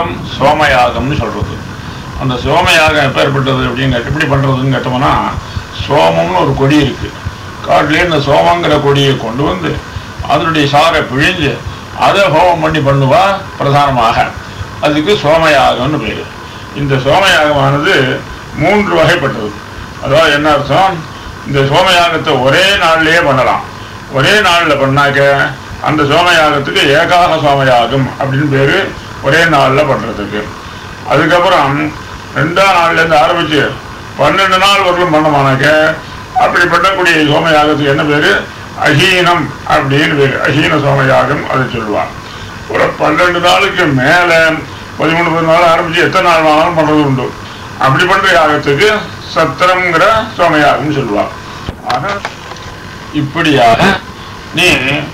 யாகம் சோமயாகம்னு சொல்றது அந்த சோமயாகம் எப்பேற்பட்டது அப்படின்னு கேட்டு எப்படி பண்றதுன்னு கேட்டோம்னா சோமம்னு ஒரு கொடி இருக்கு காட்டிலே இந்த சோமங்கிற கொடியை கொண்டு வந்து அதனுடைய சாரை பிழிஞ்சு அதை ஹோமம் பண்ணி பண்ணுவா பிரதானமாக அதுக்கு சோமயாகம்னு பேரு இந்த சோமயாகமானது மூன்று வகைப்பட்டது அதாவது என்ன அர்த்தம் இந்த சோமயாகத்தை ஒரே நாள்லயே பண்ணலாம் ஒரே நாள்ல பண்ணாக்க அந்த சோமயாகத்துக்கு ஏகாக சோமயாகம் அப்படின்னு பேரு ஒரே நாள்ல பண்றதுக்கு அதுக்கப்புறம் ரெண்டாம் நாள்ல இருந்து ஆரம்பிச்சு பன்னெண்டு நாள் வரலும் பண்ணமானாக்க அப்படி பண்ணக்கூடிய சோமயாகத்துக்கு என்ன பேரு அஹீனம் அப்படின்னு பேரு அஹீன சோமயாகம் அதை சொல்லுவாங்க ஒரு பன்னெண்டு நாளுக்கு மேல பதிமூணு பதினாலு ஆரம்பிச்சு எத்தனை நாள் வேணாலும் பண்றது உண்டு அப்படி பண்ற யாகத்துக்கு சத்திரம்ங்கிற சோமயாகம் சொல்லுவாங்க ஆக இப்படியாக நீ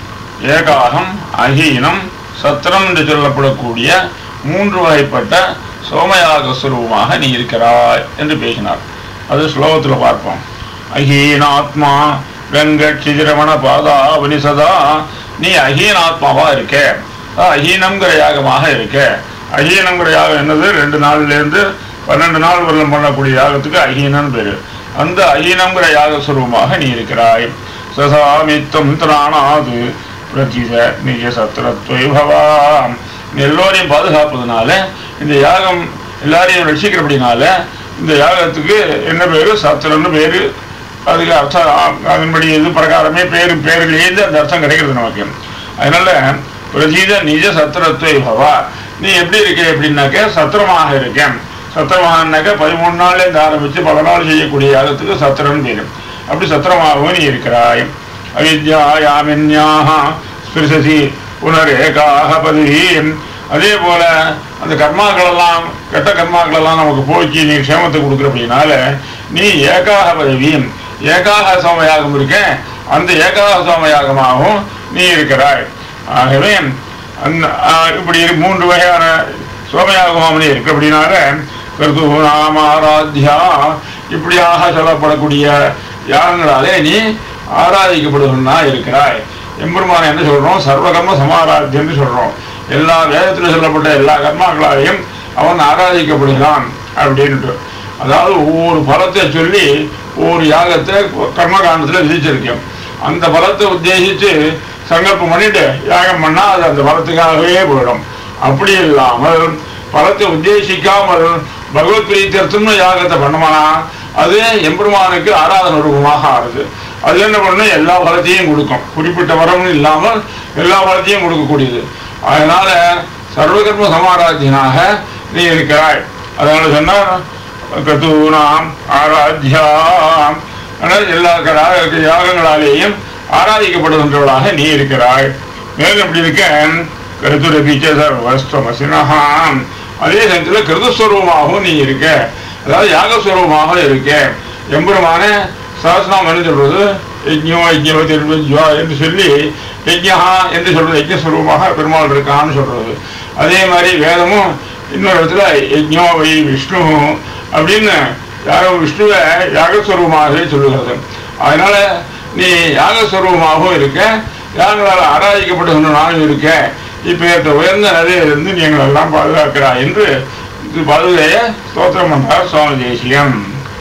ஏகாகம் அஹீனம் சத்திரம் என்று சொல்லப்படக்கூடிய மூன்று வகைப்பட்ட சோமயாக சுரூபமாக நீ இருக்கிறாய் என்று பேசினார் அது ஸ்லோகத்தில் பார்ப்போம் அஹீனாத்மா கங்க சிதிரமண பாதா வனிசதா நீ அஹீனாத்மாவா இருக்க அஹ் அஹீனம்ங்கிற யாகமாக இருக்க அஹீனம்ங்கிற யாகம் என்னது ரெண்டு நாள்ல இருந்து பன்னெண்டு நாள் வரலும் பண்ணக்கூடிய யாகத்துக்கு அஹீனன்னு பேரு அந்த அஹீனம்ங்கிற யாக சுரூபமாக நீ இருக்கிறாய் சசாமித்தம் திராணாது பிரதித நிஜ சத்திரத்வை பவாம் நீ எல்லோரையும் பாதுகாப்பதுனால இந்த யாகம் எல்லாரையும் ரட்சிக்கிறபடினால இந்த யாகத்துக்கு என்ன பேரு சத்திரம்னு பேரு அதுக்கு அர்த்தம் அதன்படி இது பிரகாரமே பேரு பேரிலேருந்து அந்த அர்த்தம் கிடைக்கிறது நமக்கு அதனால பிரதீத நிஜ சத்திரத்துவ பவா நீ எப்படி இருக்க அப்படின்னாக்க சத்திரமாக இருக்கேன் சத்திரமாகனாக்க பதிமூணு நாள்ல இருந்து ஆரம்பிச்சு பல நாள் செய்யக்கூடிய யாகத்துக்கு சத்திரம்னு பேரு அப்படி சத்திரமாகவும் நீ இருக்கிறாய் அவித்யாயாமின்யாக ஸ்பிருசசி புனரேகாக பதவி அதே போல அந்த கர்மாக்கள் எல்லாம் கெட்ட கர்மாக்கள் எல்லாம் நமக்கு போக்கி நீ க்ஷேமத்தை கொடுக்குற அப்படின்னால நீ ஏகாக பதவியும் ஏகாக சோமயாகம் இருக்கேன் அந்த ஏகாக சோமயாகமாகவும் நீ இருக்கிறாய் ஆகவே அந்த ஆ, இப்படி இரு- மூன்று வகையான சோமயாகமாகவும் நீ இருக்கு அப்படின்னால கிருதுநாமாராத்யா இப்படியாக சொல்லப்படக்கூடிய யாகங்களாலே நீ ஆராதிக்கப்படுவனா இருக்கிறாய் எம்பெருமான என்ன சொல்றோம் சர்வகர்ம சமாராத்தியன்னு சொல்றோம் எல்லா வேதத்தில் சொல்லப்பட்ட எல்லா கர்மாக்களாலையும் அவன் ஆராதிக்கப்படுகிறான் அப்படின்ட்டு அதாவது ஒவ்வொரு பலத்தை சொல்லி ஒவ்வொரு யாகத்தை கர்மகாண்டத்தில் விதிச்சிருக்கேன் அந்த பலத்தை உத்தேசித்து சங்கல்பம் பண்ணிட்டு யாகம் பண்ணா அது அந்த பலத்துக்காகவே போயிடும் அப்படி இல்லாமல் பலத்தை உத்தேசிக்காமல் பகவத் பிரீத்தியர்த்தம்னு யாகத்தை பண்ணமானா அது எம்பெருமானுக்கு ஆராதன ரூபமாக ஆறுது அது என்ன பண்ணும் எல்லா பலத்தையும் கொடுக்கும் குறிப்பிட்ட வரம்னு இல்லாமல் எல்லா பலத்தையும் கொடுக்கக்கூடியது அதனால சர்வகர்ம சமாராத்தியனாக நீ இருக்கிறாய் அதனால சொன்னார் கதூனாம் ஆராத்யாம் ஆனால் எல்லா கரா- யாகங்களாலேயும் ஆராதிக்கப்படுகின்றவளாக நீ இருக்கிறாய் மேலும் இப்படி இருக்க கருத்துரபிச்ச சர்வஸ்வமசினஹாம் அதே சமயத்தில் கிருதஸ்வரூபமாகவும் நீ இருக்க அதாவது யாகஸ்வரூபமாக இருக்க எம்பெருமான சஹஸ்ரநாமம் என்ன சொல்றது யஜ்ஞோ யஜ்ஞோ திருவஜ்வா என்று சொல்லி யஜ்ஞா என்று சொல்றது யஜ்ஞஸ்வரூபமாக பெருமாள் இருக்கான்னு சொல்றது அதே மாதிரி வேதமும் இன்னொரு இடத்துல யஜ்ஞோ வை விஷ்ணு அப்படின்னு யாரோ விஷ்ணுவை யாகஸ்வரூபமாகவே சொல்லுகிறது அதனால நீ யாகஸ்வரூபமாகவும் இருக்க யாகங்களால் ஆராதிக்கப்படுகின்ற நானும் இருக்க இப்ப ஏற்ற உயர்ந்த நிலையிலிருந்து நீ எங்களை எல்லாம் பாதுகாக்கிறாய் என்று இது பாதுகைய ஸ்தோத்திரம் பண்றார் சுவாமி தேசியம்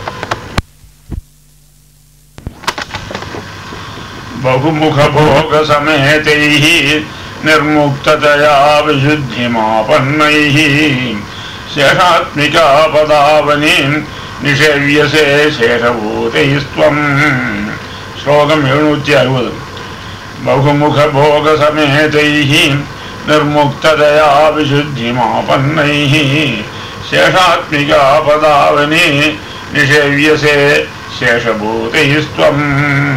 बहुमुखभोगसमेतैः निर्मुक्ततया विशुद्धिमापन्नैः शेषात्मिका पदावनीं निषेव्यसे शेषभूतैस्त्वम् श्लोकम् एഴുന്നൂറ്റി അറുപത് बहुमुखभोगसमेतैः निर्मुक्ततया विशुद्धिमापन्नैः शेषात्मिका पदावनी निषेव्यसे शेषभूतैस्त्वम्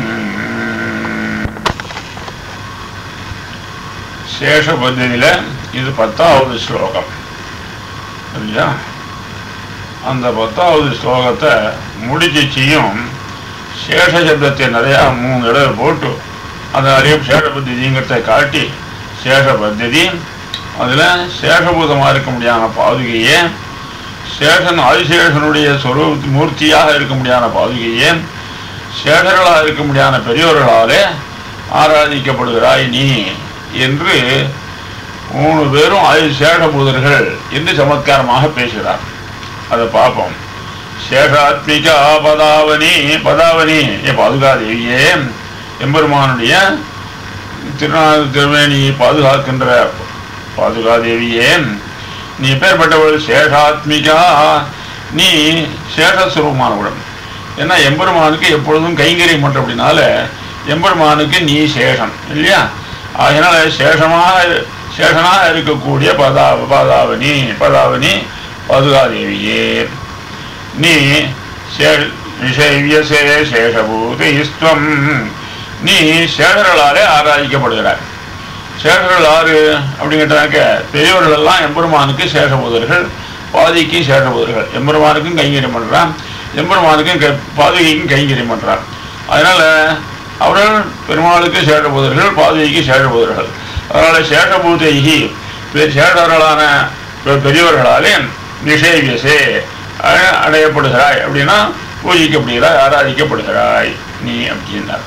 சேஷ பத்தியில இது பத்தாவது ஸ்லோகம் இல்லையா அந்த பத்தாவது ஸ்லோகத்தை முடிச்சிச்சியும் சேஷ சப்தத்தை நிறையா மூணு தடவை போட்டு அந்த நிறைய சேஷ பத்திதிங்கிறத காட்டி சேஷ பத்ததி அதில் சேஷபூதமாக இருக்க முடியாத பாதுகையே சேஷன் ஆதிசேஷனுடைய சொரூப மூர்த்தியாக இருக்க முடியாத பாதுகையே சேஷர்களாக இருக்க முடியாத பெரியோர்களாலே ஆராதிக்கப்படுகிறாய் நீ என்று மூணு பேரும் அது சேஷபூதர்கள் என்று சமத்காரமாக பேசுகிறார் அதை பார்ப்போம் சேஷாத்மிகா பதாவனி பதாவனி ஏ பாதுகாதேவியே எம்பெருமானுடைய திருநாள் திருவேணியை பாதுகாக்கின்ற பாதுகாதேவியே நீ பேர்பட்டவள் சேஷாத்மிகா நீ சேஷஸ்வரூபமானவளும் ஏன்னா எம்பெருமானுக்கு எப்பொழுதும் கைங்கரியம் பண்ற அப்படின்னால எம்பெருமானுக்கு நீ சேஷம் இல்லையா அதனால சேஷமாக சேஷனாக இருக்கக்கூடிய பதா பதாவனி பதாவனி பதுகாதேவியே நீ சே- நிஷேவியசே சேஷபூதிஸ்துவம் நீ சேஷர்களாலே ஆராதிக்கப்படுகிறாய் சேஷர்கள் ஆறு அப்படிங்கிட்டாக்க பெரியவர்கள் எல்லாம் எம்பெருமானுக்கு சேஷபூதர்கள் பாதிக்கு சேஷபூதர்கள் எம்பெருமானுக்கும் கைங்கரியம் பண்றான் எம்பெருமானுக்கும் க- பாதுகைக்கும் கைங்கரியம் பண்றான் அதனால அவர்கள் பெருமாளுக்கு சேஷபூதர்கள் பாதுகைக்கு சேஷபூதர்கள் அதனால சேஷபூதைகி பெ- சேஷர்களான பெ- பெரியவர்களாலே நிஷேவியசே அ- அடையப்படுகிறாய் அப்படின்னா பூஜிக்கப்படுகிறாய் ஆராதிக்கப்படுகிறாய் நீ அப்படின்னார்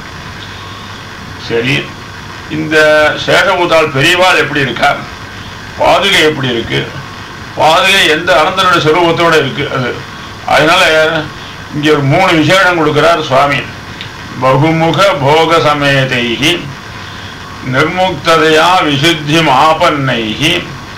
சரி இந்த சேகமுதாள் பெரியவாள் எப்படி இருக்கா பாதுகை எப்படி இருக்கு பாதுகை எந்த அனந்தனுடைய சுரூபத்தோட இருக்கு அது அதனால இங்க ஒரு மூணு விசேஷம் கொடுக்கிறார் சுவாமி பகுமுக போக சமேதைகி நிர்முக்ததையா விசுத்தி ஆபன்னைகி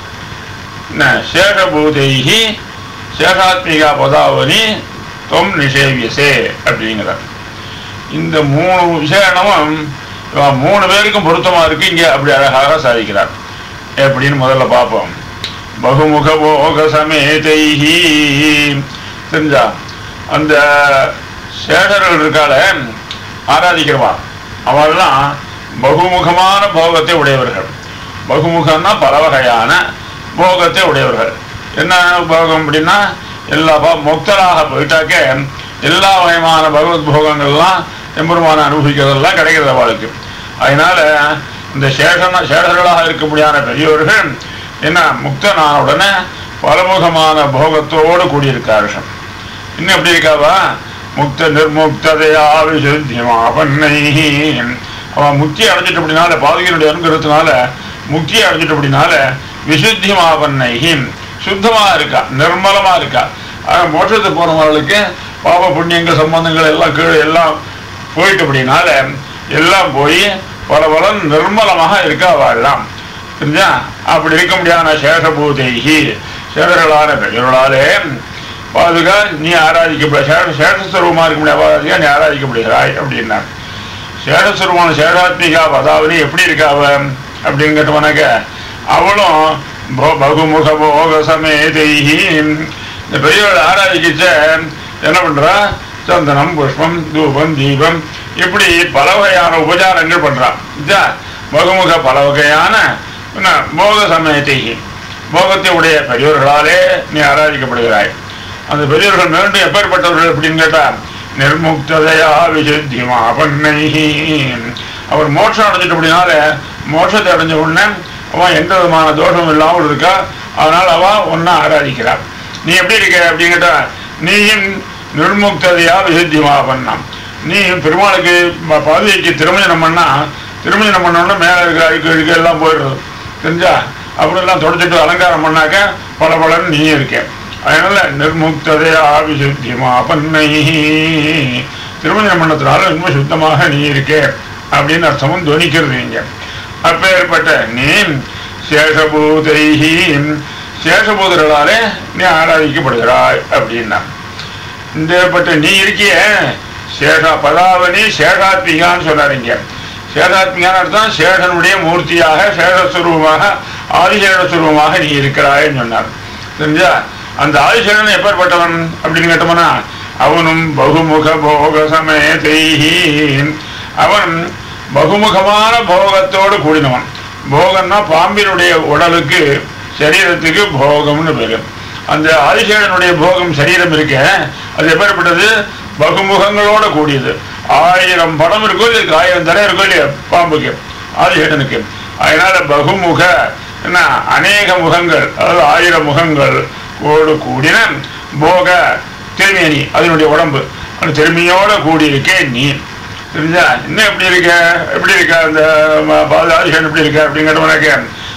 ந சேஷபூதைகி சேஷாத்மிகா பதாவனி தொம் நிஷேவியசே அப்படிங்கிறார் இந்த மூணு விசேஷமும் இவன் மூணு பேருக்கும் பொருத்தமா இருக்கு இங்க அப்படி அழகாக சாதிக்கிறார் எப்படின்னு முதல்ல பார்ப்போம் பகுமுக போக சமேதைஹி தெரிஞ்சா அந்த சேஷர்கள் இருக்கால ஆராதிக்கிறவா அவெல்லாம் பகுமுகமான போகத்தை உடையவர்கள் பகுமுகம்னா பல வகையான போகத்தை உடையவர்கள் என்ன போகம் அப்படின்னா எல்லா பா- முக்தராக போயிட்டாக்க எல்லா வகையான பகவத் போகங்கள்லாம் எம்பெருமான அனுபவிக்கிறதெல்லாம் கிடைக்கிறது அவளுக்கு அதனால இந்த சேஷன சேஷர்களாக இருக்க முடியாத பெரியவர்கள் என்ன முக்தனான உடனே பலமுகமான போகத்தோடு கூடியிருக்கார்கள் இன்னும் எப்படி இருக்காவா முக்த நிர்முக்ததையா விசுத்தியமாபன்னை அவன் முக்தி அடைஞ்சிட்டு அப்படினால பாதகியனுடைய அனுகிரகத்தினால முக்தி அடைஞ்சிட்டு அப்படினால விசுத்தியமாபன்னை சுத்தமா இருக்கா நிர்மலமா இருக்கா ஆக மோட்சத்துக்கு போனவர்களுக்கு பாப புண்ணியங்கள் சம்பந்தங்கள் எல்லாம் கீழே எல்லாம் போயிட்டு அப்படினால எல்லாம் போய் பல பல நிர்மலமாக இருக்கா வாழலாம் புரிஞ்சா அப்படி இருக்க முடியாத சேஷபூதைகி சேஷர்களான பெரியவர்களாலே பாதுகா நீ ஆராதிக்கப்பட சேஷ சேஷஸ்வரூபமா இருக்க முடியாது பாதுகா நீ ஆராதிக்கப்படுகிறாய் அப்படின்னா சேஷஸ்வரூபமான சேஷாத்மிகா பதாவதி எப்படி இருக்காவ அப்படின்னு கேட்டோம்னாக்க அவளும் போ- பகுமுக போக சமேதைஹி இந்த பெரியவள் ஆராதிக்கிச்ச என்ன பண்றா சந்தனம் புஷ்பம் தூபம் தீபம் இப்படி பல வகையான உபச்சாரங்கள் பண்றான் இதா பகுமுக பல வகையான என்ன, போக சமயத்தைகி போகத்தை உடைய பெரியவர்களாலே நீ ஆராதிக்கப்படுகிறாய் அந்த பெரியவர்கள் மீண்டும் எப்பேற்பட்டவர்கள் அப்படின்னு கேட்டா நிர்முக்ததையா விசுத்தி மாபன்னை அவர் மோட்சம் அடைஞ்சிட்டு அப்படினால மோட்சத்தை அடைஞ்ச உடனே அவன் எந்த விதமான தோஷமும் இல்லாமல் இருக்கா அதனால அவ ஒன்னா ஆராதிக்கிறார் நீ எப்படி இருக்க அப்படின்னு கேட்டா நீயும் நிர்முக்ததையா விசுத்தி மாபண்ணம் நீ பெருமாளுக்கு ப- பதவிக்கு திருமணம் பண்ணா திருமணம் பண்ண உடனே மேல இருக்க அழுக்கு அழுக்கு எல்லாம் போயிடுறது தெரிஞ்சா அப்படி எல்லாம் தொடச்சிட்டு அலங்காரம் பண்ணாக்க பல பலன்னு நீ இருக்க அதனால நிர்முக்ததே ஆவிசுத்தியமா பண்ணை திருமண மண்டலத்தினால ரொம்ப சுத்தமாக நீ இருக்கே அப்படின்னு அர்த்தமும் துவனிக்கிறது இங்க அப்பேற்பட்ட நீ சேஷபூதைஹி சேஷபூதர்களாலே நீ ஆராதிக்கப்படுகிறாய் அப்படின்னா இந்த பட்ட நீ இருக்கிய சேஷா பதாவனி சேஷாத்மிகான்னு சொன்னாருங்க சேஷாத்மிகான்னு அர்த்தம் சேஷனுடைய மூர்த்தியாக சேஷஸ்வரூபமாக ஆதிசேஷஸ்வரூபமாக நீ இருக்கிறாய்ன்னு சொன்னார் தெரிஞ்சா அந்த ஆதிசேஷன் எப்பேற்பட்டவன் அப்படின்னு கேட்டோம்னா அவனும் பகுமுக போக சமேதைஹி அவன் பகுமுகமான போகத்தோடு கூடினவன் போகம்னா பாம்பினுடைய உடலுக்கு சரீரத்துக்கு போகம்னு பேரு அந்த ஆதிசேடனுடைய போகம் சரீரம் இருக்க அது எப்பேற்பட்டது பகுமுகங்களோட கூடியது ஆயிரம் படம் இருக்கும் இதுக்கு ஆயிரம் தலை இருக்கும் இல்லையா பாம்புக்கு ஆதிசேடனுக்கு அதனால பகுமுக என்ன அநேக முகங்கள் அதாவது ஆயிரம் முகங்கள் கோடு கூடின போக திருமேனி அதனுடைய உடம்பு அந்த திரும்பியோட கூடியிருக்கே நீ தெரிஞ்சா இன்னும் எப்படி இருக்க எப்படி இருக்க அந்த ஆதிசேடன் எப்படி இருக்க அப்படின்னு கேட்டவனாக்க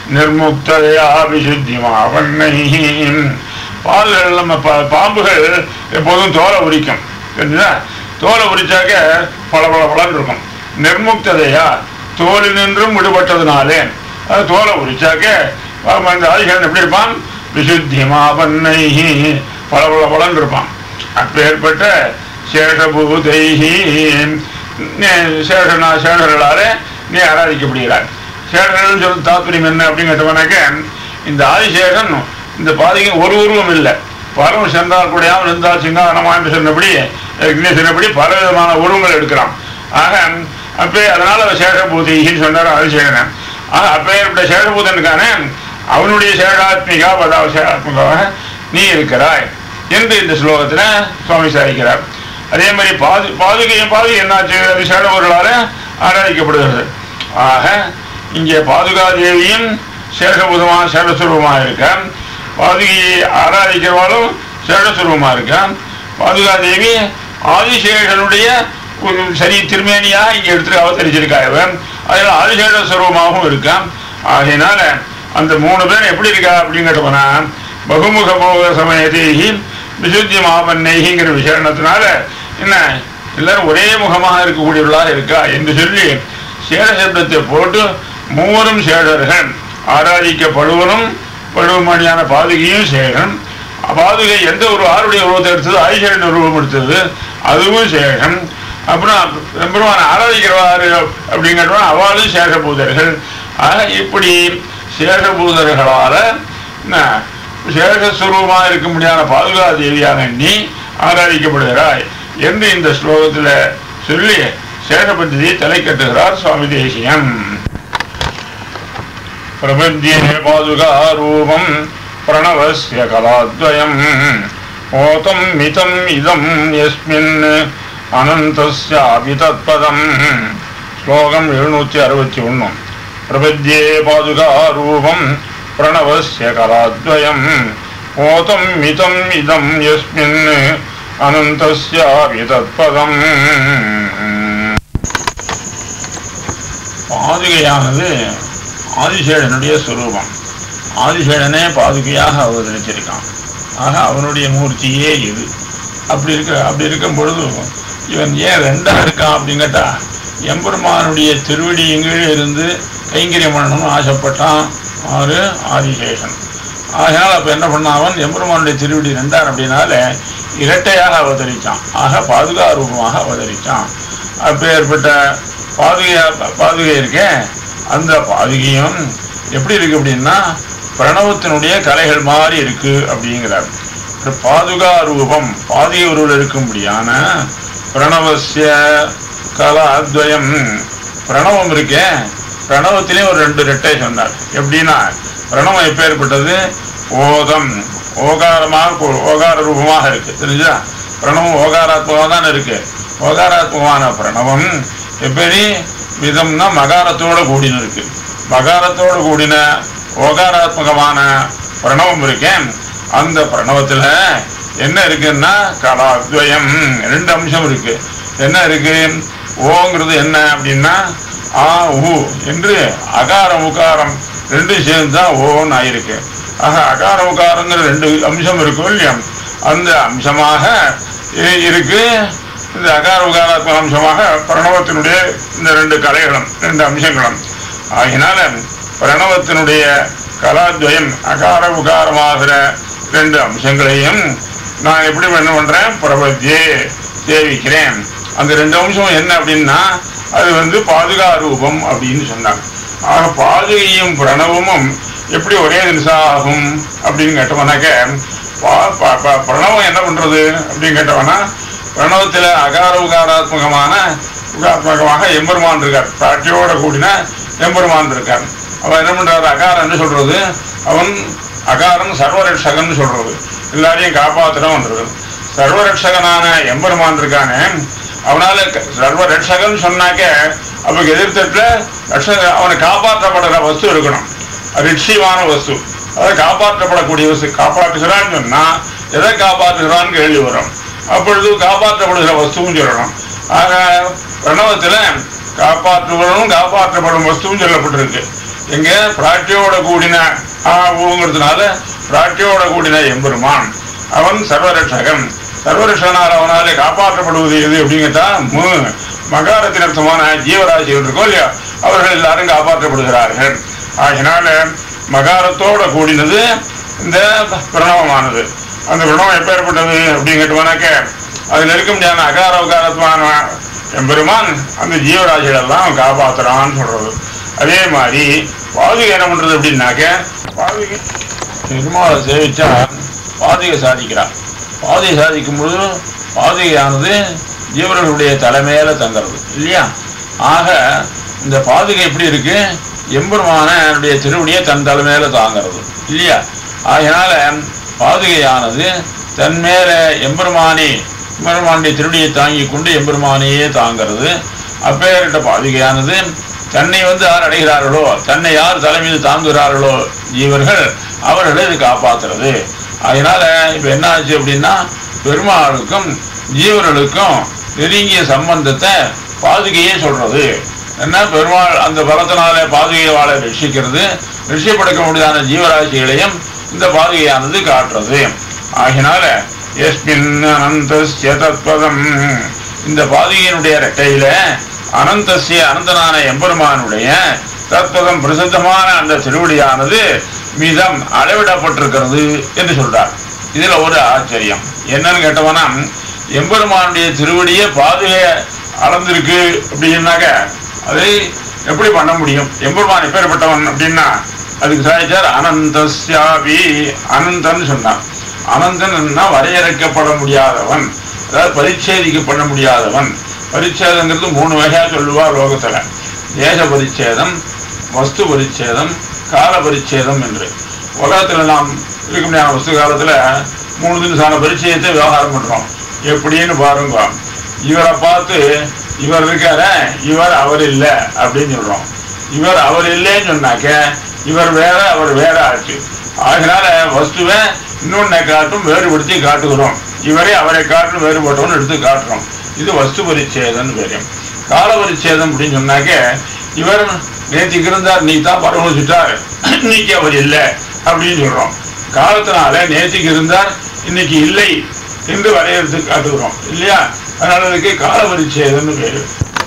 நிர்முக்ததையா விசுத்திமாவண்ணை பால்கள் நம்ம பா- பாம்புகள் எப்போதும் தோலை உரிக்கும் தெரிஞ்சுதா தோலை உரிச்சாக்க பல பல பலன் இருக்கும் நிர்முக்ததையா தோலினின்றும் விடுபட்டதுனாலே அது தோலை உரிச்சாக்க பாம்பு அந்த ஆதிசேஷன் எப்படி இருப்பான் விசுத்திமாவண்ணை பல பல பலன் இருப்பான் அப்பேற்பட்ட சேஷபூதைஹி நீ- சேஷனா சேஷர்களாலே நீ ஆராதிக்கப்படுகிறார் சேஷர்கள் சொல்ல தாத்பரியம் என்ன அப்படின்னு கேட்டவனாக்க இந்த ஆதிசேஷன் இந்த பாதிக்கு ஒரு உருவம் இல்லை பரம் சென்றால் கூடையாமல் இருந்தால் சிங்காதனமா என்று சொன்னபடி ஏற்கனவே சொன்னபடி பல விதமான உருவங்கள் எடுக்கிறான் ஆக அப்பே அதனால சேஷபூதின்னு சொன்னார் ஆதிசேகரன் ஆக அப்பேற்பட்ட சேஷபூதனுக்கான அவனுடைய சேஷாத்மிகா பதாவ சேஷாத்மிகாவாக நீ இருக்கிறாய் என்று இந்த ஸ்லோகத்துல சுவாமி சாதிக்கிறார் அதே மாதிரி பாது பாதுகையும் பாதுகை என்னாச்சு அது சேடவர்களால ஆராதிக்கப்படுகிறது ஆக இங்கே பாதுகா தேவியும் சேஷபூதமாக சேடஸ்வரூபமாக இருக்க பாதுகையை ஆராதிக்கிறவாலும் சேடஸ்வரூபமாக இருக்க பாதுகா தேவி ஆதிசேஷனுடைய ஒரு சரி திருமேனியாக இங்கே எடுத்து அவதரிச்சிருக்காங்க அதில் ஆதிசேஷ ஸ்வரூபமாகவும் இருக்கான் ஆகையினால அந்த மூணு பேர் எப்படி இருக்கா அப்படின்னு கேட்டோம்னா பகுமுக போக சமயத்தேகி விசுத்தி மாபன்னைகிற விசேஷணத்தினால என்ன எல்லாரும் ஒரே முகமாக இருக்கக்கூடியவர்களாக இருக்கா என்று சொல்லி சேர சப்தத்தை போட்டு மூவரும் சேடர்கள் ஆராதிக்கப்படுவனும் படுவமணியான பாதுகையும் சேகன் பாதுகை எந்த ஒரு ஆருடைய உருவத்தை எடுத்தது ஆதிசேரன் உருவம் எடுத்தது அதுவும் சேகன் அப்புறம் பெருமான் ஆராதிக்கிறவாறு அப்படிங்கிறவன் அவளும் சேஷபூதர்கள் ஆக இப்படி சேஷபூதர்களால என்ன சேஷஸ்வரூபமாக இருக்க முடியாத பாதுகா தேவியாக நீ ஆராதிக்கப்படுகிறாய் என்று இந்த ஸ்லோகத்தில் சொல்லி சேஷபத்தியை தலை கட்டுகிறார் சுவாமி தேசியம் பிரபத்தியே பாதுகா ரூபம் பிரணவஸ்ய கலாத்வயம் ஓதம் மிதம் இதம் யஸ்மின் அனந்தஸ்யாபி தத்பதம் ஸ்லோகம் எழுநூற்றி அறுபத்தி ஒன்று பிரபத்தியே பாதுகா ரூபம் பிரணவஸ்ய கலாத்வயம் ஓதம் மிதம் இதம் யஸ்மின் அனந்தஸ்யாபி தத்பதம் பாதுகையானது ஆதிசேடனுடைய சுரூபம் ஆதிசேடனே பாதுகையாக அவதரிச்சிருக்கான் ஆக அவனுடைய மூர்த்தியே இது அப்படி இருக்க அப்படி இருக்கும் பொழுது இவன் ஏன் ரெண்டா இருக்கான் அப்படின்னு கேட்டா எம்பெருமானுடைய திருவடி கீழே இருந்து கைங்கரியம் பண்ணணும்னு ஆசைப்பட்டான் ஆறு ஆதிசேஷன் ஆகையால் அப்போ என்ன பண்ணான் அவன் எம்பெருமானுடைய திருவடி ரெண்டார் அப்படின்னால இரட்டையாக அவதரிச்சான் ஆக பாதுகா ரூபமாக அவதரிச்சான் அப்பேற்பட்ட பாதுகையா பாதுகை இருக்கே அந்த பாதுகையும் எப்படி இருக்கு அப்படின்னா பிரணவத்தினுடைய கலைகள் மாதிரி இருக்கு அப்படிங்கிறார் இந்த பாதுகா ரூபம் பாதுகை உருவில் இருக்கும்படியான பிரணவசிய கலாத்வயம் பிரணவம் இருக்கே பிரணவத்திலே ஒரு ரெண்டு ரெட்டை சொன்னார் எப்படின்னா பிரணவம் எப்பேற்பட்டது ஓதம் ஓகாரமாக கூ- ஓகார ரூபமாக இருக்கு தெரிஞ்சா பிரணவம் ஓகாராத்மகமாக தான் இருக்கு ஓகாராத்மகமான பிரணவம் எப்படி விதம்னா மகாரத்தோட கூடின இருக்கு மகாரத்தோட கூடின ஓகாராத்மகமான பிரணவம் இருக்கேன் அந்த பிரணவத்துல என்ன இருக்குன்னா கலாத்வயம் ரெண்டு அம்சம் இருக்கு என்ன இருக்கு ஓங்கிறது என்ன அப்படின்னா ஆ உ என்று அகாரம் உகாரம் ரெண்டும் சேர்ந்து தான் ஓன்னு ஆயிருக்கு ஆக அகார உகாரங்கிற ரெண்டு அம்சம் இருக்கும் இல்லையா அந்த அம்சமாக இ- இருக்கு இந்த அகார உகாராத்மக அம்சமாக பிரணவத்தினுடைய இந்த ரெண்டு கலைகளும் ரெண்டு அம்சங்களும் ஆகினால பிரணவத்தினுடைய கலாத்வயம் அகார உகாரமாகிற ரெண்டு அம்சங்களையும் நான் எப்படி என்ன பண்றேன் பிரபத்தியே சேவிக்கிறேன் அந்த ரெண்டு அம்சம் என்ன அப்படின்னா அது வந்து பாதுகா ரூபம் அப்படின்னு சொன்னாங்க ஆக பாதுகையும் பிரணவமும் எப்படி ஒரே தினசா ஆகும் அப்படின்னு கேட்டோம்னாக்க பா- ப- ப- பிரணவம் என்ன பண்றது அப்படின்னு கேட்டோம்னா பிரணவத்துல அகார உகாராத்மகமான உகாத்மகமாக எம்பெருமான் இருக்கார் சாட்சியோட கூடின எம்பெருமான் இருக்கார் அவன் என்ன பண்றாரு அகாரம் என்ன சொல்றது அவன் அகாரம் சர்வரட்சகன் சொல்றது எல்லாரையும் காப்பாத்துறவன் இருக்குது சர்வரட்சகனான எம்பெருமான் இருக்கானே அவனால க- சர்வரட்சகன் சொன்னாக்க அவனுக்கு எதிர்த்தட்டுல ரட்சக அவனை காப்பாற்றப்படுற வஸ்து இருக்கணும் ரிட்சியமான வஸ்து அதை காப்பாற்றப்படக்கூடிய வஸ்து காப்பாற்றுகிறான்னு சொன்னா எதை காப்பாற்றுகிறான்னு கேள்வி வரும் அப்பொழுது காப்பாற்றப்படுகிற வஸ்துவும் சொல்லணும் ஆக பிரணவத்துல காப்பாற்றுவனும் காப்பாற்றப்படும் வஸ்துவும் சொல்லப்பட்டிருக்கு எங்க பிராட்டியோட கூடின ஆ ஊங்கிறதுனால பிராட்டியோட கூடின எம்பெருமான் அவன் சர்வரட்சகன் சர்வரட்சகனால் அவனாலே காப்பாற்றப்படுவது எது அப்படிங்கட்டா மு மகாரத்தின் அர்த்தமான ஜீவராசிகள் இருக்கோ இல்லையா அவர்கள் எல்லாரும் காப்பாற்றப்படுகிறார்கள் ஆகினால மகாரத்தோட கூடினது இந்த பிரணவமானது அந்த பிரணவம் எப்பேற்பட்டது அப்படின்னு கேட்டுவானாக்க அதுல இருக்க முடியாத அகார உகாரத்துவான எம்பெருமான் அந்த ஜீவராசிகள் எல்லாம் காப்பாத்துறான்னு சொல்றது அதே மாதிரி பாதுகை என்ன பண்றது அப்படின்னாக்க பாதுகை பெருமாளை சேவிச்சா பாதுகை சாதிக்கிறான் பாதுகை சாதிக்கும் பொழுது பாதுகையானது ஜீவர்களுடைய தலைமையில தங்கிறது இல்லையா ஆக இந்த பாதுகை எப்படி இருக்கு எம்பெருமான என்னுடைய திருவடியை தன் தலைமையில தாங்கிறது இல்லையா ஆகையினால பாதுகையானது தன் மேல எம்பெருமானி எம்பெருமானுடைய திருடியை தாங்கி கொண்டு எம்பெருமானையே தாங்கிறது அப்பேற்பட்ட பாதுகையானது தன்னை வந்து யார் அடைகிறார்களோ தன்னை யார் தலைமீது தாங்குகிறார்களோ ஜீவர்கள் அவர்களை இது காப்பாத்துறது அதனால இப்ப என்ன ஆச்சு அப்படின்னா பெருமாளுக்கும் ஜீவர்களுக்கும் நெருங்கிய சம்பந்தத்தை பாதுகையே சொல்றது என்ன பெருமாள் அந்த பலத்தினால பாதுகையை வாழ ரட்சிக்கிறது ரட்சிப்படுத்த முடியாத ஜீவராசிகளையும் இந்த பாதுகையானது காட்டுறது ஆகினால எஸ்மின் அனந்தஸ்ய தத்பதம் இந்த பாதுகையினுடைய ரெட்டையில அனந்தசிய அனந்தனான எம்பெருமானுடைய தத்பதம் பிரசித்தமான அந்த திருவடியானது மிதம் அளவிடப்பட்டிருக்கிறது என்று சொல்றார் இதுல ஒரு ஆச்சரியம் என்னன்னு கேட்டவனா எம்பெருமானுடைய திருவடியே பாதுகை அளந்திருக்கு அப்படின்னாக்க அதை எப்படி பண்ண முடியும் எம்பெருமான் எப்பேற்பட்டவன் அப்படின்னா அதுக்கு சாதிச்சார் அனந்தஸ்யாபி அனந்தன் சொன்னான் அனந்தன்னா வரையறுக்கப்பட முடியாதவன் அதாவது பரிச்சேதிக்கப்பட முடியாதவன் பரிச்சேதங்கிறது மூணு வகையா சொல்லுவா லோகத்துல தேச பரிச்சேதம் வஸ்து பரிச்சேதம் கால பரிச்சேதம் என்று உலகத்துல நாம் இருக்க முடியாத வஸ்து காலத்துல மூணு தினசான பரிச்சயத்தை விவகாரம் பண்றோம் எப்படின்னு பாருங்க இவரை பார்த்து இவர் இருக்கார இவர் அவர் இல்லை அப்படின்னு சொல்றோம் இவர் அவர் இல்லைன்னு சொன்னாக்க இவர் வேற அவர் வேற ஆச்சு அதனால வஸ்துவை இன்னொன்னை காட்டும் வேறுபடுத்தி காட்டுகிறோம் இவரே அவரை காட்டும் வேறுபட்டவன் எடுத்து காட்டுறோம் இது வஸ்து பரிச்சேதம் பேரு கால பரிச்சேதம் அப்படின்னு சொன்னாக்க இவர் நேற்றுக்கு இருந்தார் நீ தான் பரவச்சுட்டார் இன்னைக்கு அவர் இல்லை அப்படின்னு சொல்றோம் காலத்தினால நேற்றுக்கு இருந்தார் இன்னைக்கு இல்லை என்று வரையறுத்து காட்டுகிறோம் இல்லையா அதனால அதுக்கு கால பரிச்சேதம்னு பேரு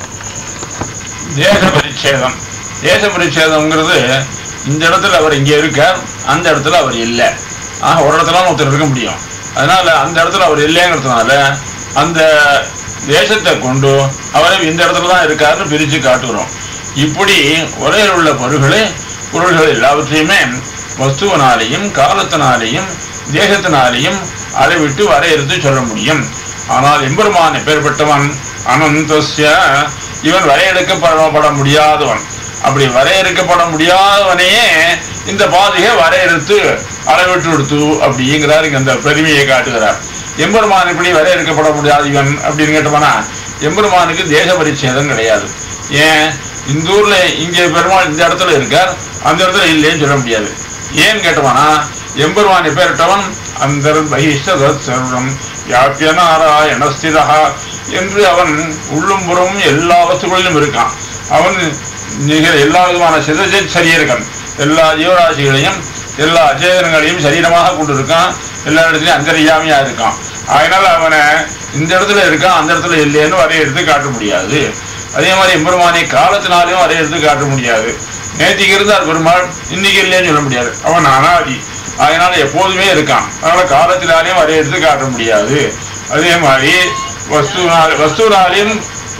தேச பரிச்சேதம் தேச பரிச்சேதம்ங்கிறது இந்த இடத்துல அவர் இங்கே இருக்கார் அந்த இடத்துல அவர் இல்லை ஆக ஒரு இடத்துல ஒருத்தர் இருக்க முடியும் அதனால அந்த இடத்துல அவர் இல்லைங்கிறதுனால அந்த தேசத்தை கொண்டு அவரை இந்த இடத்துல தான் இருக்காருன்னு பிரித்து காட்டுகிறோம் இப்படி உலகில் உள்ள பொருள்களை பொருள்கள் எல்லாவற்றையுமே வஸ்துவனாலேயும் காலத்தினாலேயும் தேசத்தினாலேயும் அளவிட்டு வரையறுத்து சொல்ல முடியும் ஆனால் எம்பெருமான் எப்பேற்பட்டவன் அனந்தஸ்ய இவன் வரையறுக்கப்பட முடியாதவன் அப்படி வரையறுக்கப்பட முடியாதவனையே இந்த பாதையை வரையறுத்து அளவிட்டு கொடுத்து அப்படிங்கிறார் இங்க அந்த பெருமையை காட்டுகிறார் எம்பெருமான் இப்படி வரையறுக்கப்பட முடியாது இவன் அப்படின்னு கேட்டோம்னா எம்பெருமானுக்கு தேச பரிச்சேதம் கிடையாது ஏன் இந்த ஊர்ல இங்க பெருமாள் இந்த இடத்துல இருக்கார் அந்த இடத்துல இல்லைன்னு சொல்ல முடியாது ஏன்னு கேட்டோம்னா எம்பெருமான் எப்பேரிட்டவன் அந்த பகிஷ்டதத் சர்வம் யாப்பிய நாராயண ஸ்திதா என்று அவன் உள்ளும் புறமும் எல்லா வஸ்துகளிலும் இருக்கான் அவன் நிகழ் எல்லா விதமான சித சரீரகன் எல்லா ஜீவராசிகளையும் எல்லா அச்சேதனங்களையும் சரீரமாக கொண்டிருக்கான் எல்லா இடத்துலையும் அந்தரியாமையா இருக்கான் அதனால அவனை இந்த இடத்துல இருக்கான் அந்த இடத்துல இல்லைன்னு வரையறுத்து காட்ட முடியாது அதே மாதிரி எம்பெருமானை காலத்தினாலையும் வரையறுத்து காட்ட முடியாது நேத்திக்கு இருந்தார் பெருமாள் இன்னைக்கு இல்லைன்னு சொல்ல முடியாது அவன் அனாதி அதனால எப்போதுமே இருக்கான் அதனால காலத்தினாலையும் வரையறுத்து காட்ட முடியாது அதே மாதிரி வஸ்துனால வஸ்துனாலையும்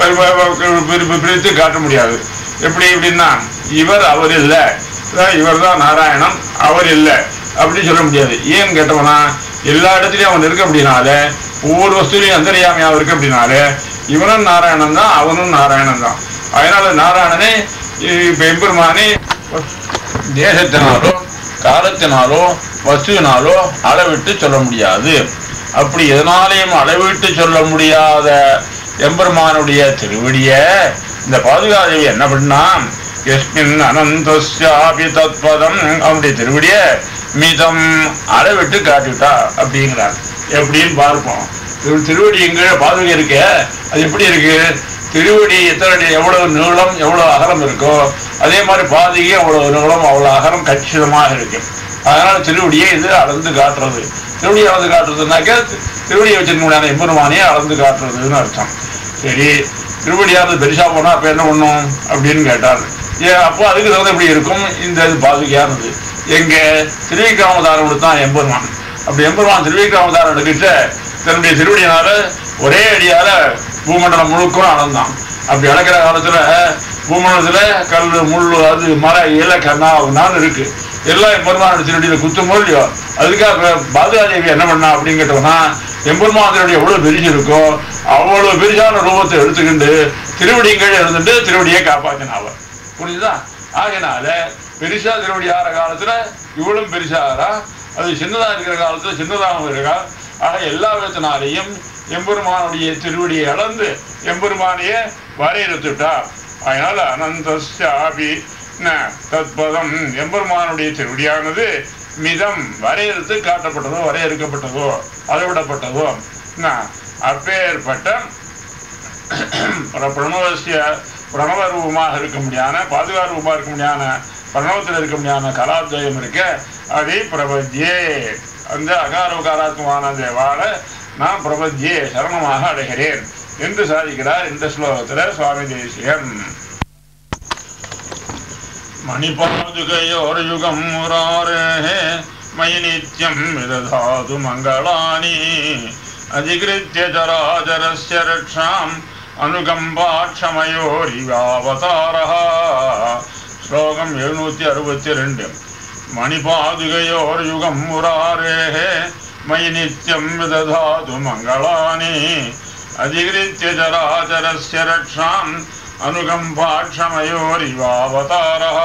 பிரித்து காட்ட முடியாது எப்படி எப்படின்னா இவர் அவர் இல்லை இவர் தான் நாராயணன் அவர் இல்லை அப்படின்னு சொல்ல முடியாது ஏன்னு கேட்டவனா எல்லா இடத்துலயும் அவன் இருக்க அப்படின்னால ஒவ்வொரு வஸ்துலையும் அந்தரியாமையா இருக்கு அப்படின்னால இவனும் நாராயணன் தான் அவனும் நாராயணன் தான் அதனால நாராயணனே இப்ப எம்பெருமானே தேசத்தினாலோ காலத்தினாலோ வஸ்துவினாலோ அளவிட்டு சொல்ல முடியாது அப்படி எதனாலையும் அளவிட்டு சொல்ல முடியாத எம்பெருமானுடைய திருவடிய இந்த பாதுகாதேவி என்ன பண்ணா எஸ்மின் அனந்தஸ்யாபி தத்பதம் அவனுடைய திருவடிய மிதம் அளவிட்டு காட்டிவிட்டா அப்படிங்கிறார் எப்படின்னு பார்ப்போம் திரு- திருவடி எங்க பாதுகை இருக்க அது எப்படி இருக்கு திருவடி எத்தனை எவ்வளவு நீளம் எவ்வளவு அகலம் இருக்கோ அதே மாதிரி பாதிக்கு அவ்வளவு நீளம் அவ்வளவு அகலம் கச்சிதமாக இருக்கு அதனால திருவடியை இது அளந்து காட்டுறது திருவடியை அளந்து காட்டுறதுனாக்க திருவடியை வச்சிருக்க எம்பெருமானையே அளந்து காட்டுறதுன்னு அர்த்தம் சரி திருவடியானது பெருசா போனா அப்ப என்ன பண்ணும் அப்படின்னு கேட்டார் ஏன் அப்போ அதுக்கு தகுந்த எப்படி இருக்கும் இந்த இது பாதுகையானது எங்க திருவிக்கிராமதாரோடு தான் எம்பெருமான் அப்படி எம்பெருமான் திருவிக்கிராமதாரோட கிட்ட தன்னுடைய திருவடியினால ஒரே அடியால பூமண்டலம் முழுக்கும் அளந்தான் அப்படி அளக்கிற காலத்துல பூமண்டலத்துல கல் முள் அது மர இலை கண்ணா நாள் இருக்கு எல்லாம் எம்பெருமானோட திருவடியில குத்துமோ இல்லையோ அதுக்காக பாதுகாதேவி என்ன பண்ணா அப்படின்னு கேட்டோம்னா எம்பெருமான் திருவடி எவ்வளவு பெருசு இருக்கோ அவ்வளவு பெருசான ரூபத்தை எடுத்துக்கிண்டு திருவடிங்கள் இருந்துட்டு திருவடியை காப்பாத்தினா அவர் புரியுதா ஆகையினால பெருசா திருவடி ஆற காலத்துல இவளும் பெருசாகிறா அது சின்னதா இருக்கிற காலத்துல சின்னதாகவும் இருக்கா ஆக எல்லா விதத்தினாலையும் எம்பெருமானுடைய திருவடியை அளந்து எம்பெருமானையே வரையறுத்துட்டார் அதனால அனந்தாபி தத்பதம் எம்பெருமானுடைய திருவடியானது மிதம் வரையறுத்து காட்டப்பட்டதோ வரையறுக்கப்பட்டதோ அளவிடப்பட்டதோ என்ன, அப்பேற்பட்ட பிர- பிரணவசிய பிரணவ ரூபமாக இருக்க முடியாத பாதுகா ரூபமாக இருக்க முடியாத பிரணவத்தில் இருக்க முடியாத கலாத்வயம் இருக்க அதை பிரபத்தியே அந்த அகாரோகாராத்மான தேவால நான் பிரபத்தியே சரணமாக அடைகிறேன் என்று சாதிக்கிறார் இந்த ஸ்லோகத்துல சுவாமி தேசியன் மணிபாதுகையோர்யுகம் முராரே மயி நித்யம் விததாது மங்களானி அதிகிருத்திய ஜராஜரஸ்ய ரக்ஷாம் அனுகம்பாட்சமயோரிவாவதாரः ஸ்லோகம் எழுநூத்தி அறுபத்தி ரெண்டு மணிபாதுகையோர்யுகம் முராரேः மயி நித்யம் விததாது மங்களானி அதிகிருத்திய ஜராச்சரஸ்ய ரக்ஷாம் அனுகம்பாட்சமயோரிவாவதாரः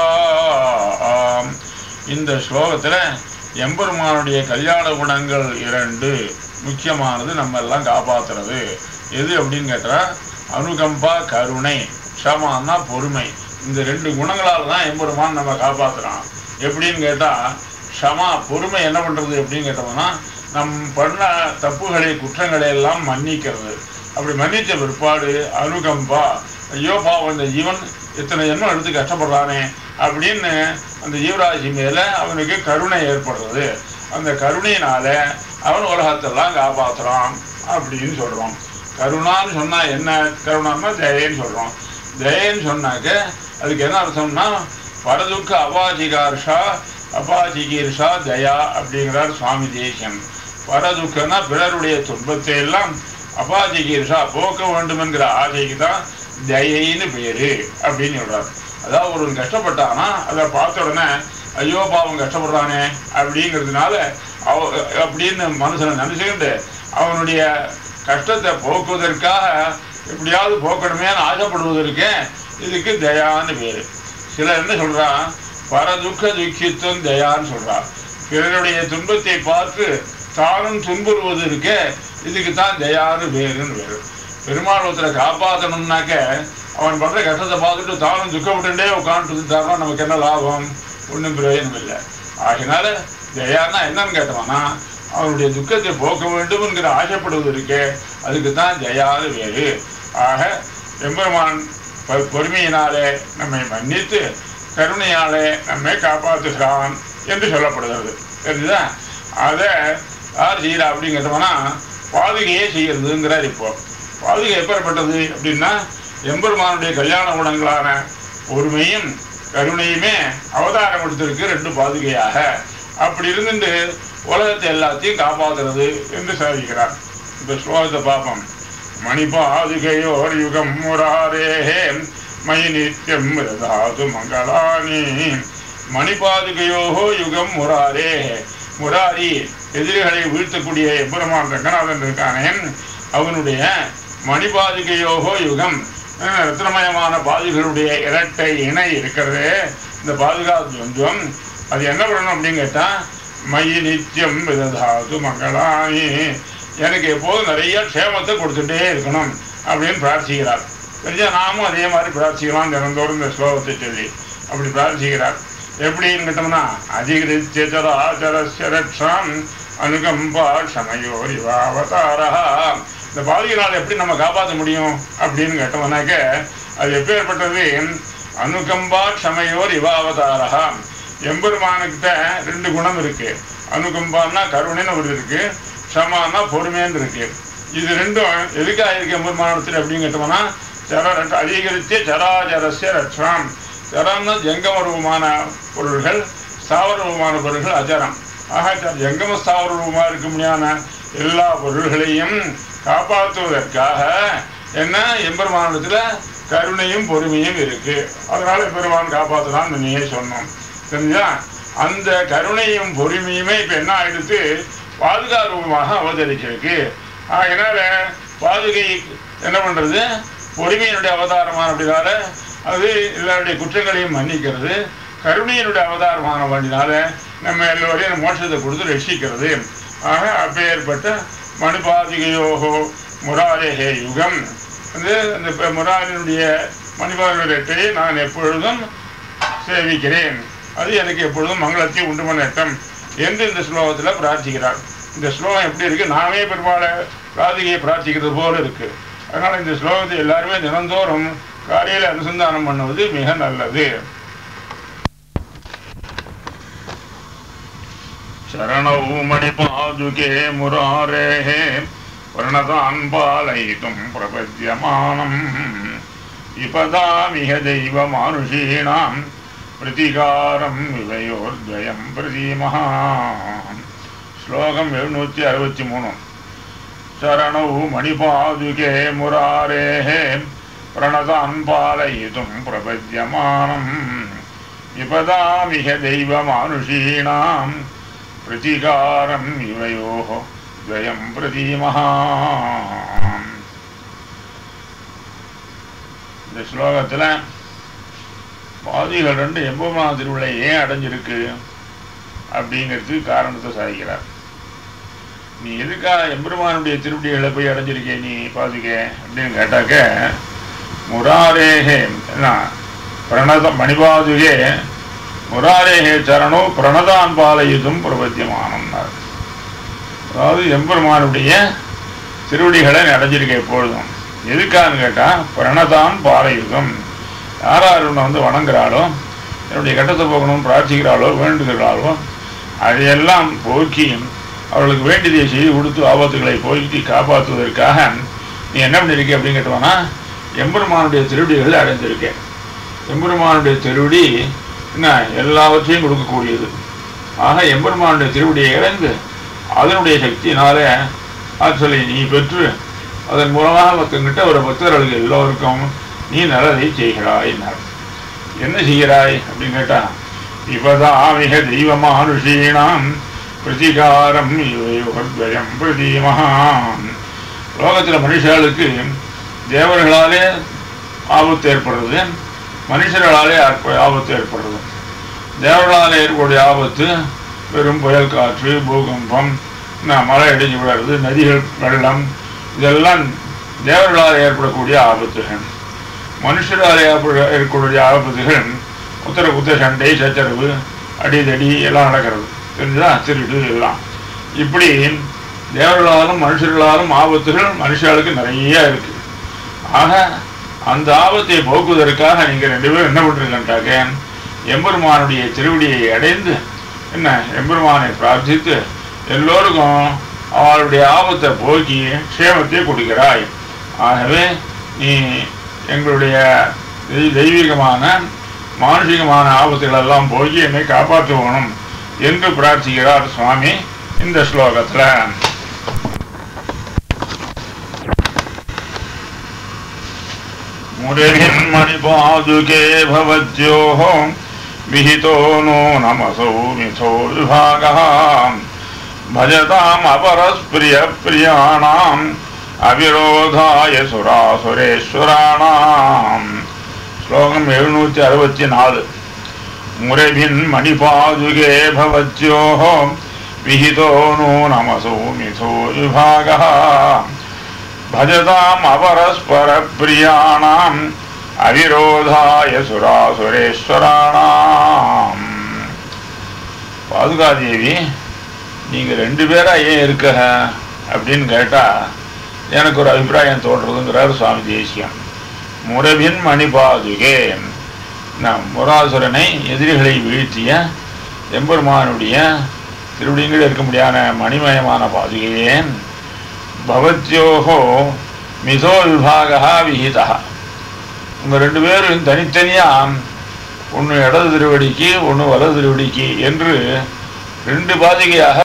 ஆம். இந்த ஸ்லோகத்துல எம்பெருமானுடைய கல்யாண குணங்கள் இரண்டு முக்கியமானது நம்ம எல்லாம் காப்பாத்துறது எது அப்படின்னு கேட்டா அனுகம்பா கருணை க்ஷமான்னா பொறுமை இந்த ரெண்டு குணங்களால தான் எம்பெருமான் நம்ம காப்பாத்துறான் எப்படின்னு கேட்டா க்ஷமா பொறுமை என்ன பண்றது எப்படின்னு கேட்டோம்னா நம் பண்ண தப்புகளை குற்றங்களை எல்லாம் மன்னிக்கிறது அப்படி மன்னிச்ச பிற்பாடு அனுகம்பா ஐயோ பாவம் இந்த ஜீவன் இத்தனை ஜென்மம் எடுத்து கஷ்டப்படுறானே அப்படின்னு அந்த ஜீவராசி மேல அவனுக்கு கருணை ஏற்படுறது அந்த கருணையினால அவன் உலகத்தெல்லாம் காப்பாத்துறான் அப்படின்னு சொல்றோம் கருணான்னு சொன்னா என்ன கருணான்னா தயன்னு சொல்றோம் தயன்னு சொன்னாக்க அதுக்கு என்ன அர்த்தம்னா பரதுக்க அபாஜிகார்ஷா அபாஜிகீர்ஷா தயா அப்படிங்கிறார் சுவாமி தேசியன் பரதுக்கன்னா பிறருடைய துன்பத்தை எல்லாம் அபாஜிகீர்ஷா போக்க வேண்டும் என்கிற ஆசைக்கு தான் தயைன்னு பேரு அப்படின்னு சொல்றாரு அதாவது ஒருவன் கஷ்டப்பட்டானா அதை பார்த்த உடனே ஐயோ பாவம் கஷ்டப்படுறானே அப்படிங்கிறதுனால அவ அப்படின்னு மனுஷனை நினைச்சுக்கிட்டு அவனுடைய கஷ்டத்தை போக்குவதற்காக எப்படியாவது போக்கணுமேன்னு ஆசைப்படுவதற்கு இதுக்கு தயான்னு பேரு சிலர் என்ன சொல்றான் பரதுக்க துக்கித்துவம் தயான்னு சொல்றான் பிறருடைய துன்பத்தை பார்த்து தானும் துன்புறுவது இருக்க இதுக்கு தான் தயான்னு பேருன்னு பேரு பெருமாள் ஒருத்தரை காப்பாற்றணும்னாக்க அவன் பண்ற கஷ்டத்தை பார்த்துட்டு தானும் துக்கப்பட்டுட்டே உட்காந்துட்டு இருந்தாருன்னா நமக்கு என்ன லாபம் ஒன்றும் பிரயோஜனம் இல்லை ஆகினால தயான்னா என்னன்னு கேட்டோம்னா அவனுடைய துக்கத்தை போக்க வேண்டும் என்கிற ஆசைப்படுவது இருக்கே அதுக்கு தான் ஜெயாது வேறு ஆக எம்பெருமான் பொ- பொறுமையினாலே நம்மை மன்னித்து கருணையாலே நம்மை காப்பாற்றுகிறான் என்று சொல்லப்படுகிறது தெரிஞ்சுதா அதை யார் செய்யறா அப்படிங்கிறோம்னா பாதுகையே செய்யறதுங்கிறார் இப்போ பாதுகை எப்பேற்பட்டது அப்படின்னா எம்பெருமானுடைய கல்யாண குணங்களான பொறுமையும் கருணையுமே அவதாரம் எடுத்திருக்கு ரெண்டு பாதுகையாக அப்படி இருந்துட்டு உலகத்தை எல்லாத்தையும் காப்பாத்துறது என்று சாதிக்கிறார் இந்த ஸ்லோகத்தை பார்ப்போம் மணிபாதுகையோர் யுகம் முராரேஹே மயி நித்யம் தாது மங்களானி மணிபாதுகையோகோ யுகம் முராரே முராரி எதிரிகளை வீழ்த்தக்கூடிய எம்பெருமான் ரங்கநாதன் இருக்கானே அவனுடைய மணிபாதுகையோகோ யுகம் அஹ், ரத்னமயமான பாதுகளுடைய இரட்டை இணை இருக்கிறது இந்த பாதுகாப்பு துவம் அது என்ன பண்ணணும் அப்படின்னு கேட்டா மயி நித்தியம் விததாது மங்களானி எனக்கு எப்போதும் நிறைய க்ஷேமத்தை கொடுத்துட்டே இருக்கணும் அப்படின்னு பிரார்த்திக்கிறார் தெரிஞ்சா நாமும் அதே மாதிரி பிரார்த்திக்கலாம் தினந்தோறும் இந்த ஸ்லோகத்தை சொல்லி அப்படி பிரார்த்திக்கிறார் எப்படின்னு கேட்டோம்னா அதிகிருத்தியச்சராச்சரஸ்ய ரக்ஷாம் அனுகம்பா க்ஷமயோரிவாவதாரா இந்த இந்த பாதுகையினால் எப்படி நம்ம காப்பாற்ற முடியும் அப்படின்னு கேட்டோம்னாக்க அது எப்பேற்பட்டது அனுகம்பா க்ஷமையோர் இவாவதாரா எம்பெருமானுக்கிட்ட ரெண்டு குணம் இருக்கு அனுகம்பான்னா கருணைன்னு ஒரு இருக்கு க்ஷமான்னா பொறுமைன்னு இருக்கு இது ரெண்டும் எதுக்காக இருக்கு எம்பெருமானத்தில் அப்படின்னு கேட்டோம்னா சர அதிகரித்து சராச்சரஸ்ய ரட்சணம் சரம்னா ஜங்கம ரூபமான பொருள்கள் ஸ்தாவர ரூபமான பொருள்கள் அஜரம் ஆக ச- ஜங்கம ஸ்தாவர ரூபமா இருக்க முடியாத எல்லா பொருள்களையும் காப்பாற்றுவதற்காக என்ன எம்பெருமானத்துல கருணையும் பொறுமையும் இருக்கு அதனால பெருமான் காப்பாற்றலாம் நீயே சொன்னோம் தெரிஞ்சா அந்த கருணையும் பொறுமையுமே இப்ப என்ன ஆயிடுத்து பாதுகா ரூபமாக அவதரிச்சிருக்கு அதனால பாதுகை என்ன பண்றது பொறுமையினுடைய அவதாரமான அப்படினால அது எல்லாருடைய குற்றங்களையும் மன்னிக்கிறது கருணையினுடைய அவதாரமான வண்டினால நம்ம எல்லோரையும் மோட்சத்தை கொடுத்து ரட்சிக்கிறது ஆக அப்பேற்பட்ட மணிபாதிகையோகோ முராரேகே யுகம் வந்து அந்த ப- முராரினுடைய மணிபாதத்தை நான் எப்பொழுதும் சேவிக்கிறேன் அது எனக்கு எப்பொழுதும் மங்களத்தை உண்டு பண்ணட்டும் என்று இந்த ஸ்லோகத்தில் பிரார்த்திக்கிறார் இந்த ஸ்லோகம் எப்படி இருக்கு நாமே பெருமாளை ராதிகையை பிரார்த்திக்கிறது போல இருக்கு அதனால இந்த ஸ்லோகத்தை எல்லாருமே தினந்தோறும் காலையில் அனுசந்தானம் பண்ணுவது மிக நல்லது शरणौ मणिपादुके मुरारेः प्रणतान् पालयितुं प्रपद्यमानम् विपदामिह दैवमानुषीणां प्रतिकारं विवयोर्द्वयं प्रतीमः श्लोकम् எழுநூற்றி அறுபத்தி மூணு शरणौ मणिपादुके मुरारेः प्रणतान् पालयितुं प्रपद्यमानम् विपदामिह दैवमानुषीणां प्रतिकारम् इवयोः द्वयं प्रतीमः இந்த ஸ்லோகத்தில் பாதிகள் ரெண்டு எம்பெருமா திருவிழை ஏன் அடைஞ்சிருக்கு அப்படிங்கிறதுக்கு காரணத்தை சாதிக்கிறார் நீ எதுக்காக எம்பெருமானுடைய திருவடிகளை போய் அடைஞ்சிருக்கே நீ பாதுக அப்படின்னு கேட்டாக்க முராரேகே என்ன பிரணத மணிபாதுகே முராரேகே சரணோ பிரணதான் பாலயுதும் பிரபத்தியமானம்னார் அதாவது எம்பெருமானுடைய திருவடிகளை நீ அடைஞ்சிருக்க எப்பொழுதும் எதுக்கான்னு கேட்டால் பிரணதான் பாலயுதம் யார் யார் உன்னை வந்து வணங்குறாளோ என்னுடைய கட்டத்தை போகணும் பிரார்த்திக்கிறாளோ வேண்டுகிறாளோ அதையெல்லாம் போக்கி அவர்களுக்கு வேண்டியதை செய்து கொடுத்து ஆபத்துகளை போக்கி காப்பாற்றுவதற்காக நீ என்ன பண்ணிருக்க அப்படின்னு கேட்டோம்னா எம்பெருமானுடைய திருவடிகளை அடைஞ்சிருக்கேன் எம்பெருமானுடைய திருவடி என்ன எல்லாவற்றையும் கொடுக்கக்கூடியது ஆக எம்பெருமானுடைய திருவடியை இழந்து அதனுடைய சக்தியினால ஆற்றலை நீ பெற்று அதன் மூலமாக மற்றங்கிட்ட ஒரு பக்தர்களுக்கு எல்லோருக்கும் நீ நல்லதை செய்கிறாய் என்றார். என்ன செய்கிறாய் அப்படின்னு கேட்டா இப்பதாமிக தெய்வமானுஷீனாம் பிரதிகாரம் யுகத்வயம் பிரதீமகாம் லோகத்தில் மனுஷர்களுக்கு தேவர்களாலே ஆபத்து ஏற்படுறது மனுஷர்களாலே ஆற்ப- ஆபத்து ஏற்படுறது தேவர்களால் ஏற்படக்கூடிய ஆபத்து பெரும் புயல் காற்று பூகம்பம் ந- மழை இடிஞ்சு விடுறது நதிகள் வெள்ளம் இதெல்லாம் தேவர்களால் ஏற்படக்கூடிய ஆபத்துகள் மனுஷரால் ஏற்பட ஏற்படக்கூடிய ஆபத்துகள் உத்தர குத்த சண்டை சச்சரவு அடிதடி எல்லாம் நடக்கிறது தெரிஞ்சுதா திருட்டு எல்லாம் இப்படி தேவர்களாலும் மனுஷர்களாலும் ஆபத்துகள் மனுஷர்களுக்கு நிறைய இருக்கு ஆக அந்த ஆபத்தை போக்குவதற்காக நீங்க ரெண்டு பேரும் என்ன பண்றீங்கன்றாக்க எம்பெருமானுடைய திருவடியை அடைந்து என்ன எம்பெருமானை பிரார்த்தித்து எல்லோருக்கும் அவளுடைய ஆபத்தை போக்கி க்ஷேமத்தை கொடுக்கிறாய் ஆகவே நீ எங்களுடைய தெய்- தெய்வீகமான மானுஷிகமான ஆபத்துகள் எல்லாம் போக்கி என்னை காப்பாற்றுவணும் என்று பிரார்த்திக்கிறார் சுவாமி இந்த ஸ்லோகத்துல मुनिभिन्मणिपादुके भवद्योः विहितो नो नमसौ मिथो विभागः भजताम् अपरस्प्रियप्रियाणाम् अविरोधाय सुरासुरेश्वराणाम् श्लोकम् எழுநூற்றி அறுபத்தி நாலு முறைபின் மணிபாதுகே பவத்யோः विहितो नो नमसो मिथो विभागः भजताम् अपरस्परप्रियाणाम् அவிரோதாய சுராசுரேஸ்வராணாம் பாதுகாதேவி நீங்க ரெண்டு பேரா ஏன் இருக்க அப்படின்னு கேட்டா எனக்கு ஒரு அபிப்பிராயம் தோன்றதுங்கிறார் சுவாமி தேசியம் முரபின் மணிபாதுகே நம் முராசுரனை எதிரிகளை வீழ்த்திய எம்பெருமானுடைய திருவடிங்கள் இருக்க முடியாத மணிமயமான பாதுகையேன் பவத்யோகோ மிதோ விபாகா விஹிதா உங்கள் ரெண்டு பேரும் தனித்தனியாக ஒன்று இடது திருவடிக்கு ஒன்று வலது திருவடிக்கு என்று ரெண்டு பாதிகையாக